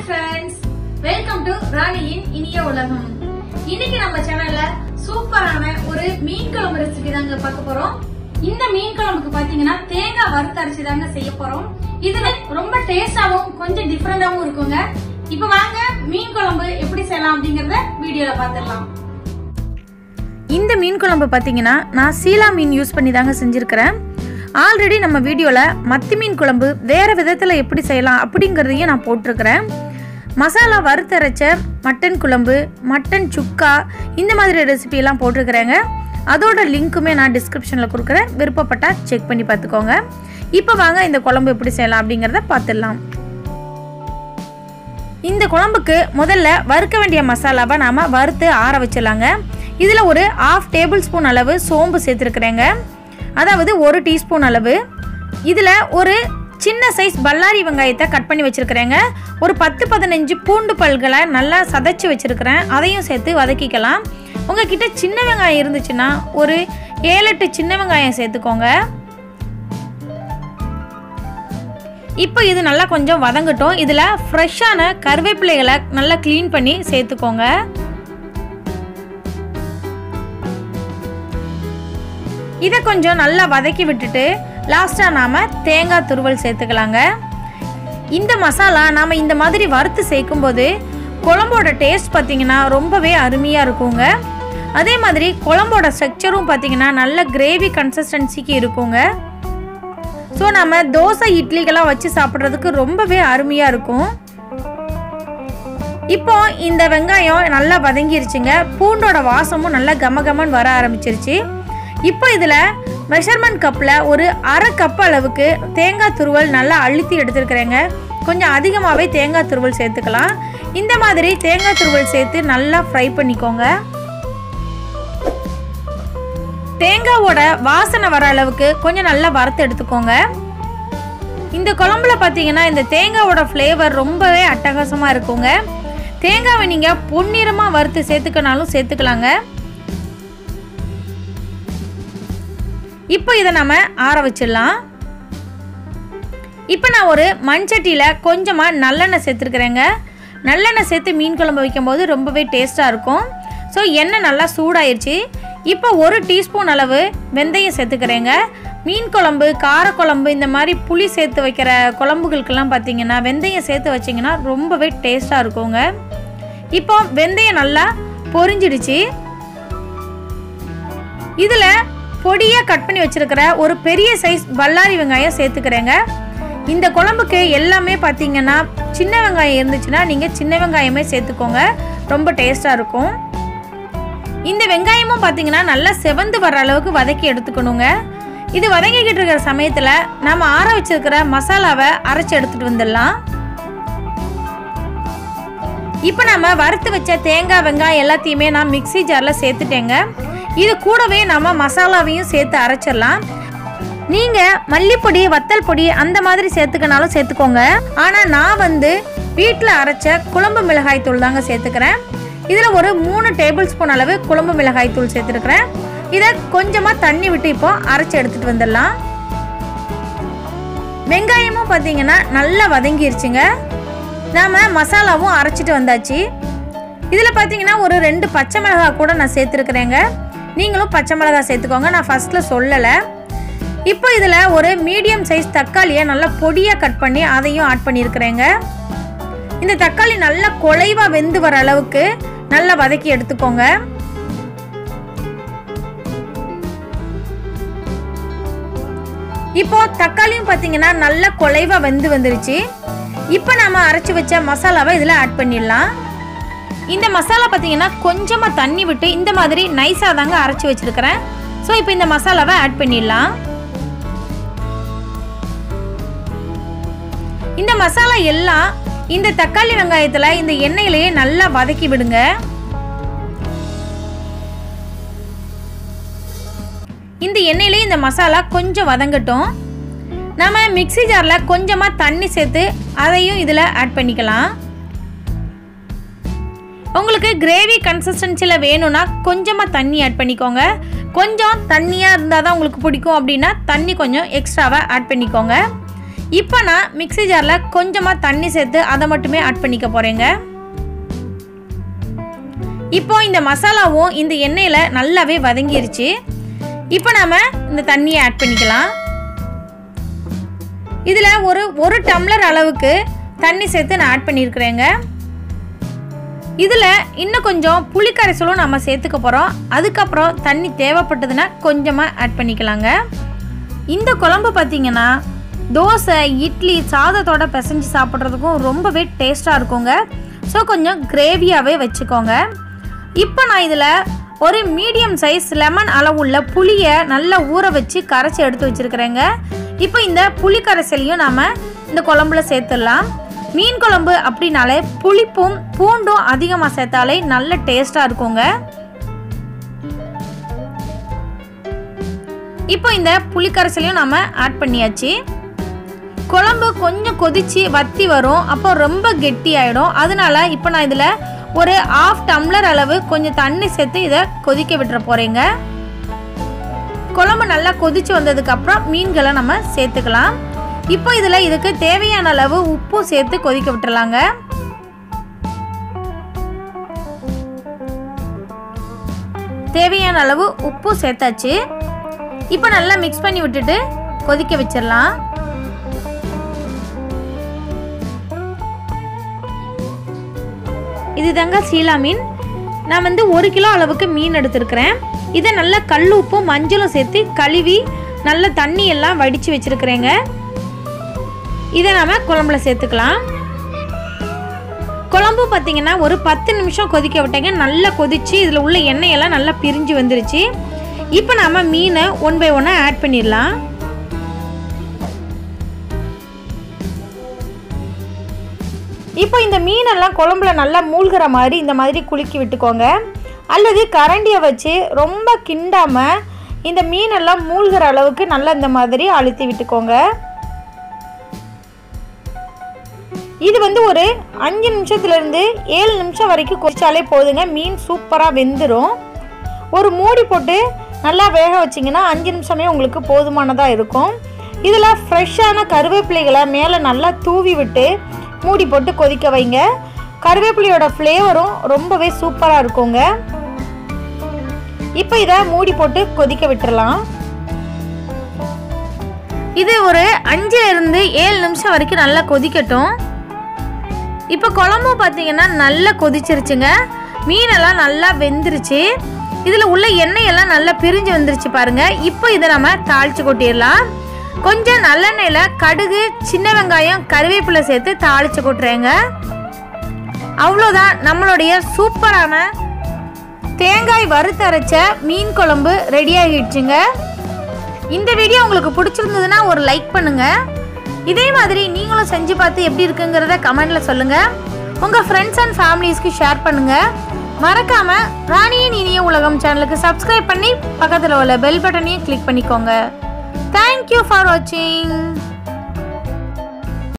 friends welcome to ராணியின் இனிய உலகம் இன்னைக்கு நம்ம சேனல்ல சூப்பரான ஒரு மீன் குழம்பு ரெசிபி தாங்க பார்க்க போறோம் இந்த மீன் குழம்புக்கு பாத்தீங்கன்னா தேங்காய் வறுத்து அரைச்சு தாங்க செய்ய போறோம் இதுல ரொம்ப டேஸ்டாவும் கொஞ்சம் டிஃபரெண்டாவும் இருக்குங்க இப்ப வாங்க மீன் குழம்பு எப்படி செய்யலாம் அப்படிங்கறத வீடியோல பாத்துடலாம் இந்த மீன் குழம்பு பார்த்தீங்கன்னா நான் சீலா மீன் யூஸ் பண்ணி தாங்க செஞ்சுருக்கிறேன் ஆல்ரெடி நம்ம வீடியோவில் மத்தி மீன் குழம்பு வேறு விதத்தில் எப்படி செய்யலாம் அப்படிங்கிறதையும் நான் போட்டிருக்கிறேன் மசாலா வறுத்தரைச்ச மட்டன் குழம்பு மட்டன் சுக்கா இந்த மாதிரி ரெசிபியெல்லாம் போட்டிருக்கிறேங்க அதோட லிங்க்குமே நான் டிஸ்கிரிப்ஷனில் கொடுக்குறேன் விருப்பப்பட்டால் செக் பண்ணி பார்த்துக்கோங்க இப்போ வாங்க இந்த குழம்பு எப்படி செய்யலாம் அப்படிங்கிறத பார்த்துடலாம் இந்த குழம்புக்கு முதல்ல வறுக்க வேண்டிய மசாலாவை நாம் வறுத்து ஆற வச்சிடலாங்க இதில் ஒரு ஆஃப் டேபிள் ஸ்பூன் அளவு சோம்பு சேர்த்துருக்குறேங்க அதாவது ஒரு டீஸ்பூன் அளவு இதில் ஒரு சின்ன சைஸ் பல்லாரி வெங்காயத்தை கட் பண்ணி வச்சுருக்கிறேங்க ஒரு பத்து பதினஞ்சு பூண்டு பல்களை நல்லா சதைச்சி வச்சுருக்கிறேன் அதையும் சேர்த்து வதக்கிக்கலாம் உங்ககிட்ட சின்ன வெங்காயம் இருந்துச்சுன்னா ஒரு ஏழு எட்டு சின்ன வெங்காயம் சேர்த்துக்கோங்க இப்போ இது நல்லா கொஞ்சம் வதங்கட்டும் இதில் ஃப்ரெஷ்ஷான கருவேப்பிலைகளை நல்லா க்ளீன் பண்ணி சேர்த்துக்கோங்க இதை கொஞ்சம் நல்லா வதக்கி விட்டுட்டு லாஸ்ட்டாக நாம் தேங்காய் துருவல் சேர்த்துக்கலாங்க இந்த மசாலா நாம் இந்த மாதிரி வறுத்து சேர்க்கும்போது குழம்போட டேஸ்ட் பார்த்திங்கன்னா ரொம்பவே அருமையாக இருக்குங்க அதே மாதிரி குழம்போட ஸ்ட்ரக்சரும் பார்த்திங்கன்னா நல்ல கிரேவி கன்சிஸ்டன்சிக்கு இருக்குங்க ஸோ நம்ம தோசை இட்லிக்கெல்லாம் வச்சு சாப்பிட்றதுக்கு ரொம்பவே அருமையாக இருக்கும் இப்போ இந்த வெங்காயம் நல்லா வதங்கிருச்சுங்க பூண்டோட வாசமும் நல்லா கமகமன்னு வர ஆரம்பிச்சிருச்சு இப்போ இதில் மெஷர்மெண்ட் கப்பில் ஒரு அரை கப் அளவுக்கு தேங்காய் துருவல் நல்லா அழுத்தி எடுத்துருக்குறேங்க கொஞ்சம் அதிகமாகவே தேங்காய் துருவல் சேர்த்துக்கலாம் இந்த மாதிரி தேங்காய் துருவல் சேர்த்து நல்லா ஃப்ரை பண்ணிக்கோங்க தேங்காவோட வாசனை வர அளவுக்கு கொஞ்சம் நல்லா வறுத்து எடுத்துக்கோங்க இந்த குழம்புல பார்த்தீங்கன்னா இந்த தேங்காவோட ஃப்ளேவர் ரொம்பவே அட்டகாசமாக இருக்குங்க தேங்காவை நீங்கள் பொன்னிறமாக வறுத்து சேர்த்துக்கனாலும் சேர்த்துக்கலாங்க இப்போ இதை நம்ம ஆற வச்சிடலாம் இப்போ நான் ஒரு மண்சட்டியில் கொஞ்சமாக நல்லெண்ணெய் சேர்த்துருக்குறேங்க நல்லெண்ணெய் சேர்த்து மீன் குழம்பு வைக்கும்போது ரொம்பவே டேஸ்ட்டாக இருக்கும் ஸோ எண்ணெய் நல்லா சூடாயிருச்சு இப்போ ஒரு டீஸ்பூன் அளவு வெந்தயம் சேர்த்துக்கிறேங்க மீன் குழம்பு காரக்குழம்பு இந்த மாதிரி புளி சேர்த்து வைக்கிற குழம்புகளுக்கெல்லாம் பார்த்தீங்கன்னா வெந்தயம் சேர்த்து வச்சிங்கன்னா ரொம்பவே டேஸ்ட்டாக இருக்குங்க இப்போ வெந்தயம் நல்லா பொரிஞ்சிடுச்சு இதில் பொடியாக கட் பண்ணி வச்சுருக்கிற ஒரு பெரிய சைஸ் பல்லாரி வெங்காயம் சேர்த்துக்கிறேங்க இந்த குழம்புக்கு எல்லாமே பார்த்தீங்கன்னா சின்ன வெங்காயம் இருந்துச்சுன்னா நீங்கள் சின்ன வெங்காயமே சேர்த்துக்கோங்க ரொம்ப டேஸ்ட்டாக இருக்கும் இந்த வெங்காயமும் பார்த்தீங்கன்னா நல்லா செவந்து வர அளவுக்கு வதக்கி எடுத்துக்கணுங்க இது வதங்கிக்கிட்டு இருக்கிற சமயத்தில் நம்ம ஆற வச்சிருக்கிற மசாலாவை அரைச்சி எடுத்துகிட்டு வந்துடலாம் இப்போ நம்ம வறுத்து வச்ச தேங்காய் வெங்காயம் எல்லாத்தையுமே நான் மிக்சி ஜாரில் சேர்த்துட்டேங்க இது கூடவே நம்ம மசாலாவையும் சேர்த்து அரைச்சிடலாம் நீங்கள் மல்லிப்பொடி வத்தல் பொடி அந்த மாதிரி சேர்த்துக்கனாலும் சேர்த்துக்கோங்க ஆனால் நான் வந்து வீட்டில் அரைச்ச குழம்பு மிளகாய் தூள் தாங்க சேர்த்துக்கிறேன் இதில் ஒரு மூணு டேபிள் ஸ்பூன் அளவு குழம்பு மிளகாய் தூள் சேர்த்துருக்குறேன் இதை கொஞ்சமாக தண்ணி விட்டு இப்போ அரைச்சி எடுத்துகிட்டு வந்துடலாம் வெங்காயமும் பார்த்தீங்கன்னா நல்லா வதங்கிருச்சுங்க நாம் மசாலாவும் அரைச்சிட்டு வந்தாச்சு இதில் பார்த்தீங்கன்னா ஒரு ரெண்டு பச்சை மிளகாய் கூட நான் சேர்த்துருக்குறேங்க நீங்களும் பச்சை மிளகாய் சேர்த்துக்கோங்க நான் ஃபஸ்ட்டில் சொல்லலை இப்போ இதில் ஒரு மீடியம் சைஸ் தக்காளியை நல்லா பொடியாக கட் பண்ணி அதையும் ஆட் பண்ணியிருக்கிறேங்க இந்த தக்காளி நல்லா குலைவாக வெந்து வர அளவுக்கு நல்லா வதக்கி எடுத்துக்கோங்க இப்போ தக்காளியும் பார்த்தீங்கன்னா நல்லா குலைவாக வெந்து வந்துருச்சு இப்போ நம்ம அரைச்சி வச்ச மசாலாவை இதில் ஆட் பண்ணிடலாம் இந்த மசாலா பார்த்தீங்கன்னா கொஞ்சமாக தண்ணி விட்டு இந்த மாதிரி நைஸாக தாங்க அரைச்சி வச்சுருக்கிறேன் ஸோ இப்போ இந்த மசாலாவை ஆட் பண்ணிடலாம் இந்த மசாலா எல்லாம் இந்த தக்காளி வெங்காயத்தில் இந்த எண்ணெயிலேயே நல்லா வதக்கி விடுங்க இந்த எண்ணெயிலேயே இந்த மசாலா கொஞ்சம் வதங்கட்டும் நம்ம மிக்சி ஜாரில் கொஞ்சமாக தண்ணி சேர்த்து அதையும் இதில் ஆட் பண்ணிக்கலாம் உங்களுக்கு கிரேவி கன்சிஸ்டன்சியில் வேணும்னா கொஞ்சமாக தண்ணி ஆட் பண்ணிக்கோங்க கொஞ்சம் தண்ணியாக இருந்தால் தான் உங்களுக்கு பிடிக்கும் அப்படின்னா தண்ணி கொஞ்சம் எக்ஸ்ட்ராவாக ஆட் பண்ணிக்கோங்க இப்போ நான் மிக்ஸி ஜாரில் கொஞ்சமாக தண்ணி சேர்த்து அதை மட்டுமே ஆட் பண்ணிக்க போகிறேங்க இப்போ இந்த மசாலாவும் இந்த எண்ணெயில் நல்லாவே வதங்கிருச்சு இப்போ நாம் இந்த தண்ணியை ஆட் பண்ணிக்கலாம் இதில் ஒரு ஒரு டம்ளர் அளவுக்கு தண்ணி சேர்த்து நான் ஆட் பண்ணியிருக்கிறேங்க இதில் இன்னும் கொஞ்சம் புளிக்கரைசலும் நம்ம சேர்த்துக்க போகிறோம் அதுக்கப்புறம் தண்ணி தேவைப்பட்டதுன்னா கொஞ்சமாக ஆட் பண்ணிக்கலாங்க இந்த குழம்பு பார்த்திங்கன்னா தோசை இட்லி சாதத்தோட பிசைஞ்சு சாப்பிட்றதுக்கும் ரொம்பவே டேஸ்ட்டாக இருக்குங்க ஸோ கொஞ்சம் கிரேவியாகவே வச்சுக்கோங்க இப்போ நான் இதில் ஒரு மீடியம் சைஸ் லெமன் அளவுள்ள புளியை நல்லா ஊற வச்சு கரைச்சி எடுத்து வச்சுருக்கிறேங்க இப்போ இந்த புளி கரைசலையும் நாம் இந்த குழம்புல சேர்த்துடலாம் மீன் குழம்பு அப்படின்னாலே புளிப்பும் பூண்டும் அதிகமாக சேர்த்தாலே நல்ல டேஸ்ட்டாக இருக்குங்க இப்போ இந்த புளிக்கரைசலையும் நம்ம ஆட் பண்ணியாச்சு குழம்பு கொஞ்சம் கொதிச்சு வத்தி வரும் அப்போ ரொம்ப கெட்டி ஆகிடும் அதனால இப்போ நான் இதில் ஒரு ஆஃப் டம்ளர் அளவு கொஞ்சம் தண்ணி சேர்த்து இதை கொதிக்க விட்டுற போகிறேங்க குழம்பு நல்லா கொதிச்சு வந்ததுக்கப்புறம் மீன்களை நம்ம சேர்த்துக்கலாம் இப்போ இதில் இதுக்கு தேவையான அளவு உப்பும் சேர்த்து கொதிக்க விட்டுறலாங்க தேவையான அளவு உப்பு சேர்த்தாச்சு இப்போ நல்லா மிக்ஸ் பண்ணி விட்டுட்டு கொதிக்க வச்சிடலாம் இது தாங்க சீலா மீன் நான் வந்து ஒரு கிலோ அளவுக்கு மீன் எடுத்திருக்கிறேன் இதை நல்லா கல் உப்பும் மஞ்சளும் சேர்த்து கழுவி நல்ல தண்ணி எல்லாம் வடித்து வச்சுருக்கிறேங்க இதை நாம் குழம்புல சேர்த்துக்கலாம் குழம்பு பார்த்தீங்கன்னா ஒரு பத்து நிமிஷம் கொதிக்க விட்டேங்க நல்லா கொதிச்சு இதில் உள்ள எண்ணெயெல்லாம் நல்லா பிரிஞ்சு வந்துருச்சு இப்போ நாம் மீனை ஒன் பை ஒன்னாக ஆட் பண்ணிடலாம் இப்போ இந்த மீனெல்லாம் குழம்புல நல்லா மூழ்கிற மாதிரி இந்த மாதிரி குலுக்கி விட்டுக்கோங்க அல்லது கரண்டியை வச்சு ரொம்ப கிண்டாமல் இந்த மீனெல்லாம் மூழ்கிற அளவுக்கு நல்லா இந்த மாதிரி அழுத்தி விட்டுக்கோங்க இது வந்து ஒரு அஞ்சு நிமிஷத்துலேருந்து ஏழு நிமிஷம் வரைக்கும் கொதிச்சாலே போதுங்க மீன் சூப்பராக வெந்துடும் ஒரு மூடி போட்டு நல்லா வேக வச்சிங்கன்னா அஞ்சு நிமிஷமே உங்களுக்கு போதுமானதாக இருக்கும் இதில் ஃப்ரெஷ்ஷான கருவேப்பிலைகளை மேலே நல்லா தூவி விட்டு மூடி போட்டு கொதிக்க வைங்க கருவேப்பிலையோட ஃப்ளேவரும் ரொம்பவே சூப்பராக இருக்குங்க இப்போ இதை மூடி போட்டு கொதிக்க விட்டுறலாம் இது ஒரு அஞ்சுல இருந்து ஏழு நிமிஷம் வரைக்கும் நல்லா கொதிக்கட்டும் இப்போ குழம்பு பார்த்தீங்கன்னா நல்லா கொதிச்சிருச்சுங்க மீனெல்லாம் நல்லா வெந்துருச்சு இதில் உள்ள எண்ணெயெல்லாம் நல்லா பிரிஞ்சு வந்துருச்சு பாருங்க இப்போ இதை நம்ம தாளிச்சு கொட்டிடலாம் கொஞ்சம் நல்லெண்ணெயில் கடுகு சின்ன வெங்காயம் கருவேப்பிலை சேர்த்து தாளிச்சு கொட்டுறேங்க அவ்வளோதான் நம்மளுடைய சூப்பரான தேங்காய் வறுத்தரைச்ச மீன் குழம்பு ரெடி ஆகிடுச்சுங்க இந்த வீடியோ உங்களுக்கு பிடிச்சிருந்ததுன்னா ஒரு லைக் பண்ணுங்க இதே மாதிரி நீங்களும் செஞ்சு பார்த்து எப்படி இருக்குங்கிறத கமெண்ட்ல சொல்லுங்க உங்க ஃப்ரெண்ட்ஸ் அண்ட் ஃபேமிலிஸ்க்கு ஷேர் பண்ணுங்க மறக்காம ராணியின் இனிய உலகம் சேனலுக்கு சப்ஸ்கிரைப் பண்ணி பக்கத்தில் உள்ள பெல் பட்டனையும் கிளிக் பண்ணிக்கோங்க தேங்க்யூ ஃபார் வாட்சிங்